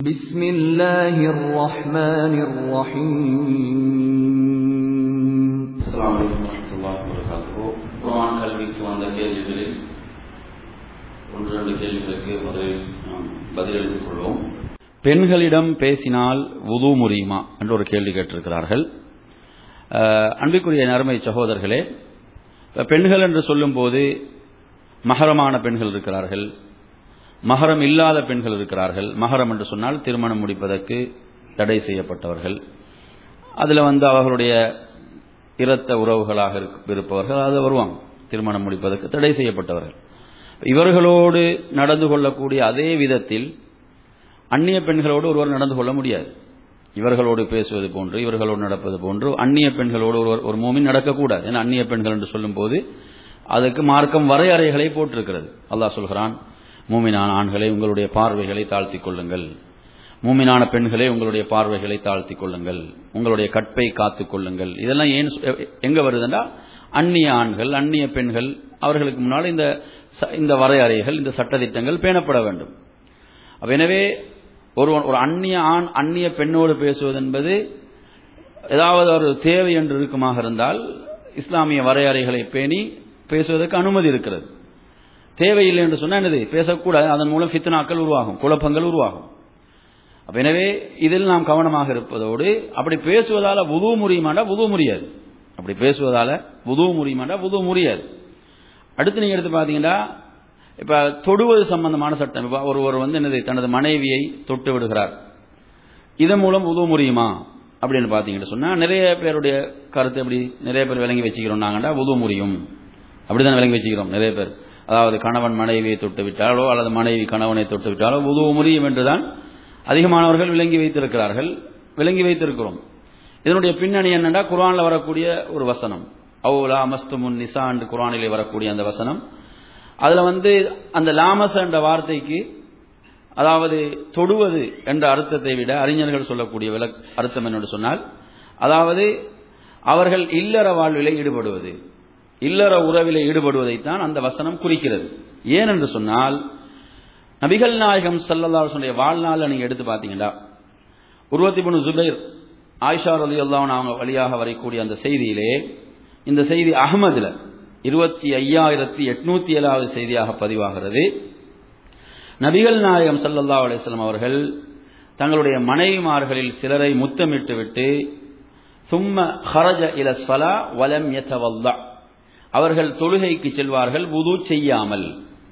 بسم الله الرحمن الرحيم அஸ்ஸலாமு அலைக்கும் வரஹ்மத்துல்லாஹி வபரகாத்துஹு குர்ஆன் கல்விக்கு வந்த கேள்விகளில் ஒன்று ரெண்டு கேள்விகளுக்கு முதலில் நாம் பதிலளித்துக் கொள்வோம் பெண்களிடம் பேசினால் வுது முறியுமா என்று ஒரு கேள்வி கேட்டிருக்கிறார்கள் அஹ், அன்பிற்குரிய நறுமை சகோதரர்களே இப்ப பெண்கள் என்று சொல்லும்போது மகரமான பெண்கள் இருக்கிறார்கள் மகரம் இல்லாத பெண்கள் இருக்கிறார்கள் மகரம் என்று சொன்னால் திருமணம் முடிப்பதற்கு தடை செய்யப்பட்டவர்கள் அதில் வந்து அவர்களுடைய இரத்த உறவுகளாக இருக்க- இருப்பவர்கள் அது வருவாங்க திருமணம் முடிப்பதற்கு தடை செய்யப்பட்டவர்கள் இவர்களோடு நடந்து கொள்ளக்கூடிய அதே விதத்தில் அந்நிய பெண்களோடு ஒருவர் நடந்து கொள்ள முடியாது இவர்களோடு பேசுவது போன்று இவர்களோடு நடப்பது போன்று அந்நிய பெண்களோடு ஒருவர் ஒரு மூமின் நடக்கக்கூடாது ஏன்னா அந்நிய பெண்கள் என்று சொல்லும்போது அதுக்கு மார்க்கம் வரையறைகளை போட்டிருக்கிறது அல்லாஹ் சொல்கிறான் மூமினான ஆண்களை உங்களுடைய பார்வைகளை தாழ்த்திக் கொள்ளுங்கள் மூமினான பெண்களே உங்களுடைய பார்வைகளை தாழ்த்திக் கொள்ளுங்கள் உங்களுடைய கற்பை காத்துக் கொள்ளுங்கள் இதெல்லாம் ஏன் சொ- எங்க வருதுன்னா அந்நிய ஆண்கள் அந்நிய பெண்கள் அவர்களுக்கு முன்னால் இந்த ச- இந்த வரையறைகள் இந்த சட்டதிட்டங்கள் பேணப்பட வேண்டும் அப்ப எனவே ஒரு ஒரு அந்நிய ஆண் அந்நிய பெண்ணோடு பேசுவது என்பது ஏதாவது ஒரு தேவை என்று இருக்குமாக இருந்தால் இஸ்லாமிய வரையறைகளை பேணி பேசுவதற்கு அனுமதி இருக்கிறது தேவையில்லை என்று சொன்னால் என்னது பேசக்கூடாது அதன் மூலம் ஃபித்னாக்கள் உருவாகும் குழப்பங்கள் உருவாகும் அப்ப எனவே இதில் நாம் கவனமாக இருப்பதோடு அப்படி பேசுவதால வுது முறியுமாண்டா வுது முடியாது அப்படி பேசுவதால வுது முறியுமாண்டா வுது முடியாது அடுத்து நீங்க எடுத்து பாத்தீங்கன்னா இப்ப தொடுவது சம்பந்தமான சட்டம் இப்ப ஒருவர் வந்து என்னது தனது மனைவியை தொட்டு விடுகிறார் இதன் மூலம் உதவ முடியுமா அப்படின்னு பாத்தீங்கன்னு சொன்னா நிறைய பேருடைய கருத்து எப்படி நிறைய பேர் விளங்கி வச்சுக்கிறோம் நாங்கண்டா உதவ முடியும் அப்படிதான் விளங்கி வச்சுக்கிறோம் நிறைய பேர் அதாவது கணவன் மனைவியை தொட்டு விட்டாலோ அல்லது மனைவி கணவனை தொட்டு விட்டாலோ உதவ முடியும் என்றுதான் அதிகமானவர்கள் விளங்கி வைத்திருக்கிறார்கள் விளங்கி வைத்திருக்கிறோம் இதனுடைய பின்னணி என்னன்னா குர்ஆன்ல வரக்கூடிய ஒரு வசனம் அவுலா மஸ்துமுன் நிசா என்று குர்ஆனிலே வரக்கூடிய அந்த வசனம் அதுல வந்து அந்த லாமஸ் என்ற வார்த்தைக்கு அதாவது தொடுவது என்ற அர்த்தத்தை விட அறிஞர்கள் சொல்லக்கூடிய விளக் அர்த்தம் என்னென்று சொன்னால் அதாவது அவர்கள் இல்லற வாழ்விலே ஈடுபடுவது இல்லற உறவிலே ஈடுபடுவதைத்தான் அந்த வசனம் குறிக்கிறது ஏனென்று சொன்னால் நபிகள் நாயகம் சல்லல்லாஹுடைய வாழ்நாள நீங்க எடுத்து பார்த்தீங்கன்னா உருவத்தி பொண்ணு ஜுபைர் ஆயிஷா ரலி அவங்க வழியாக வரக்கூடிய அந்த செய்தியிலே இந்த செய்தி அகமதுல இருபத்தி ஐயாயிரத்தி எட்நூத்தி ஏழாவது செய்தியாக பதிவாகிறது நபிகள் நாயகம் ஸல்லல்லாஹு அலைஹி வஸல்லம் அவர்கள் தங்களுடைய மனைவிமார்களில் சிலரை முத்தமிட்டு விட்டு சும்ம ஹரஜ இல ஸலா வலம் யதவல்லா அவர்கள் தொழுகைக்கு செல்வார்கள் வுது செய்யாமல்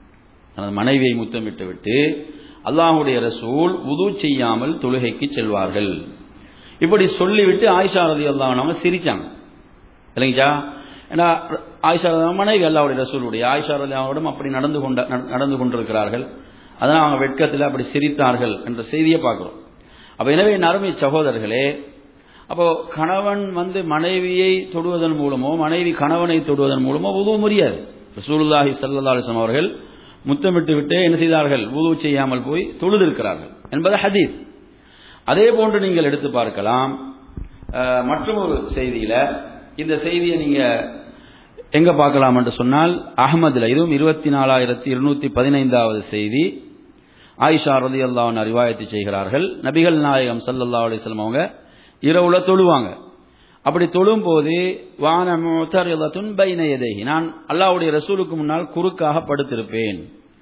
தனது மனைவியை முத்தமிட்டு விட்டு அல்லாஹ்வுடைய ரசூல் வுது செய்யாமல் தொழுகைக்கு செல்வார்கள் இப்படி சொல்லிவிட்டு ஆயிஷா ரலியல்லாஹு அன்ஹா சிரிச்சாங்க இல்லைங்களா ஏன்னா ஆயிஷா ரலியல்லாஹு அன்ஹா மனைவி அல்லாஹ்வுடைய ரசூலுடைய ஆயிஷா ரலியல்லாஹுவிடம் அப்படி நடந்து கொண்ட நடந்து கொண்டிருக்கிறார்கள் அதனால் அவங்க வெட்கத்தில் அப்படி சிரித்தார்கள் என்ற செய்தியை பார்க்கிறோம் அப்ப எனவே என் அருமை சகோதரர்களே அப்போ கணவன் வந்து மனைவியை தொடுவதன் மூலமோ மனைவி கணவனை தொடுவதன் மூலமோ உதவ முடியாது ரசூலுல்லாஹி ஸல்லல்லாஹு அலைஹி வஸல்லம் அவர்கள் முத்தமிட்டு விட்டே என்ன செய்தார்கள் உதவு செய்யாமல் போய் தொழுதிருக்கிறார்கள் என்பது ஹதீஸ் அதே போன்று நீங்கள் எடுத்து பார்க்கலாம் அஹ், மற்றும் ஒரு செய்தியில இந்த செய்தியை நீங்க எங்க பார்க்கலாம் என்று சொன்னால் அகமதுல இதுவும் இருபத்தி நாலாயிரத்தி இருநூத்தி பதினைந்தாவது செய்தி ஆயிஷா ரதி அல்லாஹ் அறிவாயத்தை செய்கிறார்கள் நபிகள் நாயகம் ஸல்லல்லாஹு அலைஹி வஸல்லம் அவங்க இரவுல தொழுவாங்க அப்படி தொழும் போது வான முத்தரிலத்துன் பைன யதைஹி நான் அல்லாஹ்வுடைய ரசூலுக்கு முன்னால் குறுக்காக படுத்திருப்பேன்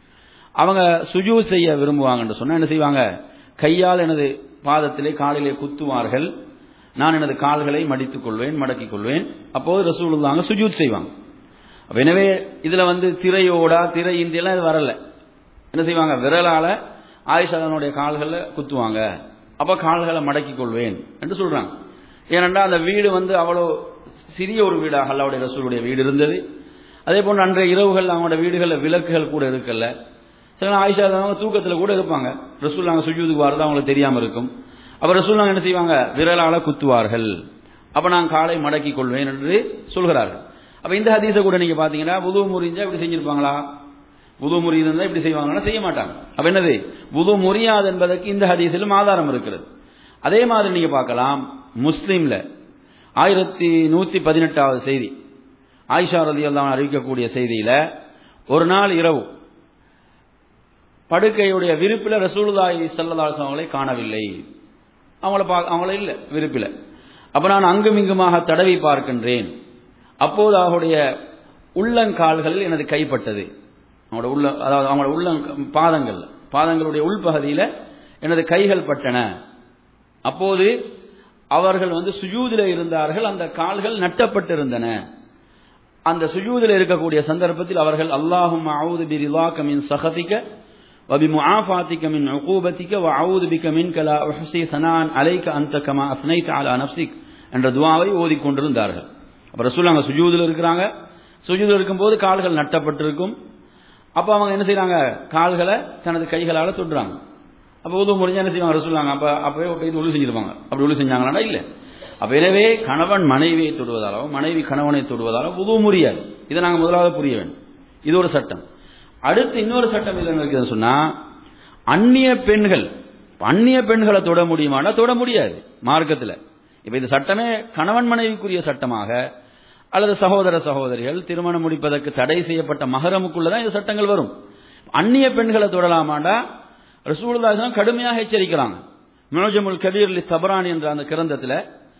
அவங்க சுஜூ செய்ய விரும்புவாங்கன்னு சொன்னா என்ன செய்வாங்க கையால் எனது பாதத்திலே காலிலே குத்துவார்கள் நான் எனது கால்களை மடித்துக் கொள்வேன் மடக்கிக் கொள்வேன் அப்போது ரசூலுல்லாங்க சுஜூத் செய்வாங்க அப்ப எனவே இதுல வந்து திரையோடா திரை இந்தியெல்லாம் இது வரல என்ன செய்வாங்க விரலால ஆயிஷாதனுடைய கால்களை குத்துவாங்க அப்ப கால்களை மடக்கிக் கொள்வேன் என்று சொல்றாங்க ஏனென்றால் அந்த வீடு வந்து அவ்வளோ சிறிய ஒரு வீடாக அல்லாவுடைய ரசூலுடைய வீடு இருந்தது அதே போன்று அன்றைய இரவுகள் அவங்களோட வீடுகளில் விளக்குகள் கூட இருக்கல்ல சில ஆயிஷா அவங்க தூக்கத்தில் கூட இருப்பாங்க ரசூல் நாங்கள் சுஜூதுக்கு வரது அவங்களுக்கு தெரியாம இருக்கும் அப்ப ரசூல் நாங்கள் என்ன செய்வாங்க விரலால குத்துவார்கள் அப்ப நான் காலை மடக்கிக் கொள்வேன் என்று சொல்கிறார்கள் அப்ப இந்த ஹதீஸை கூட நீங்க பாத்தீங்கன்னா புது முறிஞ்சா இப்படி செஞ்சிருப்பாங்களா புது முறியிருந்தா இப்படி செய்வாங்கன்னா செய்ய மாட்டாங்க அப்ப என்னது புது முறியாது என்பதற்கு இந்த ஹதீஸிலும் ஆதாரம் இருக்கிறது அதே மாதிரி நீங்க பார்க்கலாம் முஸ்லீம்ல ஆயிரத்தி நூத்தி பதினெட்டாவது செய்தி ஆயிஷா ரதி அறிவிக்கக்கூடிய செய்தியில ஒரு நாள் இரவு படுக்கையுடைய விருப்பில் ரசூலுல்லாஹி ஸல்லல்லாஹு அவங்களை காணவில்லை அவங்கள பா அவங்கள இல்லை விருப்பில் அப்ப நான் அங்கும் இங்குமாக தடவி பார்க்கின்றேன் அப்போது அவருடைய உள்ளங்கால்களில் எனது கைப்பட்டது அவங்களோட உள்ள அதாவது அவங்களோட உள்ள பாதங்கள் பாதங்களுடைய உள்பகுதியில் எனது கைகள் பட்டன அப்போது அவர்கள் வந்து சுஜூதில் இருந்தார்கள் அந்த கால்கள் நட்டப்பட்டிருந்தன அந்த சுஜூதில் இருக்கக்கூடிய சந்தர்ப்பத்தில் அவர்கள் அல்லாஹும் அவுது பிரிலாக்க மின் சகதிக்க வபி முஆஃபாத்திக்க மின் உகூபத்திக்க வ அவுது பிக்க மின் கலா உஹ்சி சனான் அலைக்க அந்த கமா அஸ்னைத் அலா நப்சிக் என்ற துவாவை ஓதிக்கொண்டிருந்தார்கள் அப்ப ரசூல் அங்க சுஜூதில் இருக்கிறாங்க சுஜூதில் இருக்கும்போது கால்கள் நட்டப்பட்டிருக்கும் அப்ப அவங்க என்ன செய்யறாங்க கால்களை தனது கைகளால தொடுறாங்க அப்ப உதவு முடிஞ்சா என்ன செய்வாங்க ரசூல்லாங்க அப்ப அப்பவே போய் உழு செஞ்சிருப்பாங்க அப்படி உழு செஞ்சாங்களா இல்ல அப்ப எனவே கணவன் மனைவியை தொடுவதாலோ மனைவி கணவனை தொடுவதாலோ உதவு முடியாது இதை நாங்க முதலாவது புரிய வேண்டும் இது ஒரு சட்டம் அடுத்து இன்னொரு சட்டம் இது இருக்குதுன்னு சொன்னா அந்நிய பெண்கள் அந்நிய பெண்களை தொட முடியுமானா தொட முடியாது மார்க்கத்தில் இப்ப இந்த சட்டமே கணவன் மனைவிக்குரிய சட்டமாக அல்லது சகோதர சகோதரிகள் திருமணம் முடிப்பதற்கு தடை செய்யப்பட்ட மகரமுக்குள்ளதான் இந்த சட்டங்கள் வரும் அந்நிய பெண்களை தொடலாமாண்டா ரசூலுல்லாஹி கடுமையாக எச்சரிக்கிறாங்க மினோஜமுல் கபீர் லி தபரான் என்ற அந்த கிரந்தத்தில்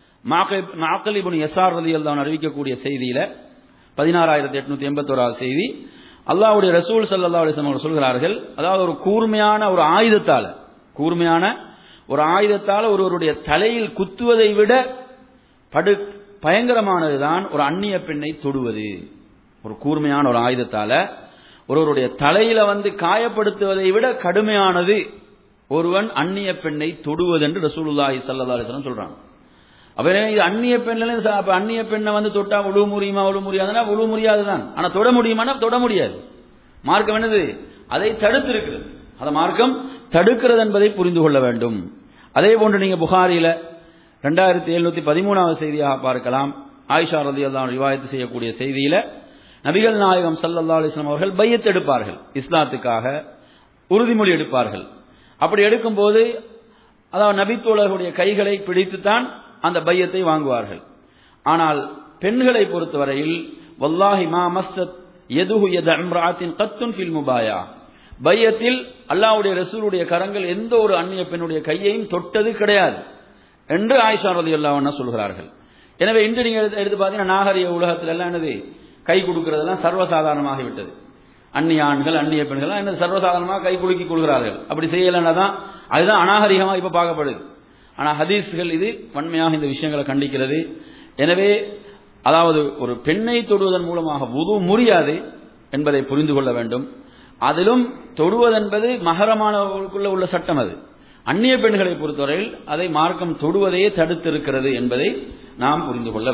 மாக்கலிபுன் எஸ்ஆர் ரலி அல்லான் அறிவிக்கக்கூடிய செய்தியில பதினாறாயிரத்தி எட்நூத்தி எண்பத்தோராவது செய்தி அல்லாவுடைய ரசூல் சல்லா அலிஸ்லாம் அவர் சொல்கிறார்கள் அதாவது ஒரு கூர்மையான ஒரு ஆயுதத்தால கூர்மையான ஒரு ஆயுதத்தால் ஒருவருடைய தலையில் குத்துவதை விட படு பயங்கரமானதுதான் ஒரு அந்நிய பெண்ணை தொடுவது ஒரு கூர்மையான ஒரு ஆயுதத்தால ஒருவருடைய தலையில வந்து காயப்படுத்துவதை விட கடுமையானது ஒருவன் அந்நிய பெண்ணை தொடுவது என்று ரசூலுல்லாஹி சல்லா அலிஸ்லாம் சொல்றாங்க அப்ப இது அந்நிய பெண்ல அப்ப அந்நிய பெண்ணை வந்து தொட்டா உழு முடியுமா உழு முடியாதுன்னா உழு முடியாதுதான் ஆனா தொட முடியுமானா தொட முடியாது மார்க்கம் என்னது அதை தடுத்து இருக்கிறது அந்த மார்க்கம் தடுக்கிறது என்பதை புரிந்து கொள்ள வேண்டும் அதே போன்று நீங்க புகாரில ரெண்டாயிரத்தி எழுநூத்தி பதிமூணாவது செய்தியாக பார்க்கலாம் ஆயிஷா ரதி அல்லாம் ரிவாயத்து செய்யக்கூடிய செய்தியில நபிகள் நாயகம் சல்லல்லா அலிஸ்லாம் அவர்கள் பையத் எடுப்பார்கள் இஸ்லாத்துக்காக உறுதிமொழி எடுப்பார்கள் அப்படி எடுக்கும்போது அதாவது நபித்தோழர்களுடைய கைகளை பிடித்துத்தான் அந்த பையத்தை வாங்குவார்கள் ஆனால் பெண்களை பொறுத்தவரையில் வல்லாஹி மா மஸ்தத் எதுஹு எத அம்ராத்தின் கத்துன் ஃபில் முபாயா பையத்தில் அல்லாவுடைய ரசூலுடைய கரங்கள் எந்த ஒரு அந்நிய பெண்ணுடைய கையையும் தொட்டது கிடையாது என்று ஆயிஷா ரதி அல்லாஹ் சொல்கிறார்கள் எனவே இன்று நீங்க எடுத்து பார்த்தீங்கன்னா நாகரிக உலகத்தில் எல்லாம் என்னது கை கொடுக்கிறதெல்லாம் சர்வசாதாரணமாகிவிட்டது அந்நிய ஆண்கள் அந்நிய பெண்கள் என்ன சர்வசாதாரணமாக கை குலுக்கி கொள்கிறார்கள் அப்படி செய்யலைன்னா தான் அதுதான் அநாகரிகமாக இப்ப பார்க்கப்படுது ஆனா ஹதீஸ்கள் இது வன்மையாக இந்த விஷயங்களை கண்டிக்கிறது எனவே அதாவது ஒரு பெண்ணை தொடுவதன் மூலமாக உது முடியாது என்பதை புரிந்து கொள்ள வேண்டும் அதிலும் தொடுவதென்பது மகரமானவர்களுக்குள்ள உள்ள சட்டம் அது அந்நிய பெண்களை பொறுத்தவரையில் அதை மார்க்கம் தொடுவதையே தடுத்திருக்கிறது என்பதை நாம் புரிந்து கொள்ள